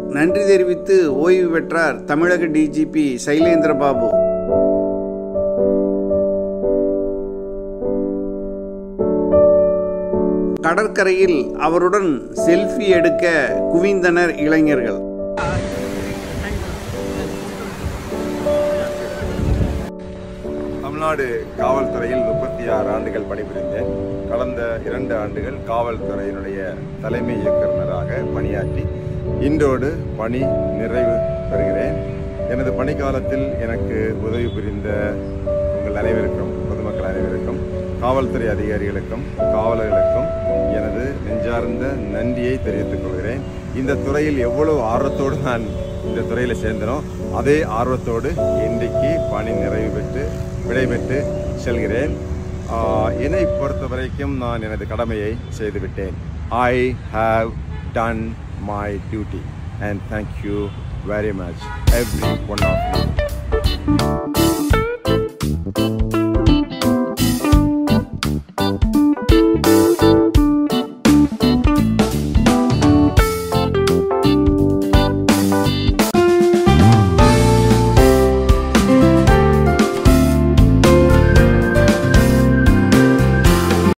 நன்றி தெரிவித்து ஓய்வு பெற்றார் தமிழக டிஜிபி சைலேந்திர பாபு கடற்கரையில் அவருடன் செல்ஃபி எடுக்க குவிந்தனர் இளைஞர்கள் தமிழ்நாடு காவல்துறையில் முப்பத்தி ஆறு ஆண்டுகள் பணிபுரிந்தேன் கடந்த இரண்டு ஆண்டுகள் காவல்துறையினுடைய தலைமை இயக்குநராக பணியாற்றி இன்றோடு பணி நிறைவு பெறுகிறேன் எனது பணிக்காலத்தில் எனக்கு உதவி புரிந்த உங்கள் அனைவருக்கும் பொதுமக்கள் அனைவருக்கும் காவல்துறை அதிகாரிகளுக்கும் காவலர்களுக்கும் எனது நெஞ்சார்ந்த நன்றியை தெரிவித்துக் கொள்கிறேன் இந்த துறையில் எவ்வளவு ஆர்வத்தோடு நான் இந்த துறையில் சேர்ந்தனோ அதே ஆர்வத்தோடு இன்றைக்கு பணி நிறைவு பெற்று விடைபெற்று செல்கிறேன் ஆஹ், என்னை பொறுத்த வரைக்கும் நான் எனது கடமையை செய்துவிட்டேன் I have done my duty and thank you very much every one of you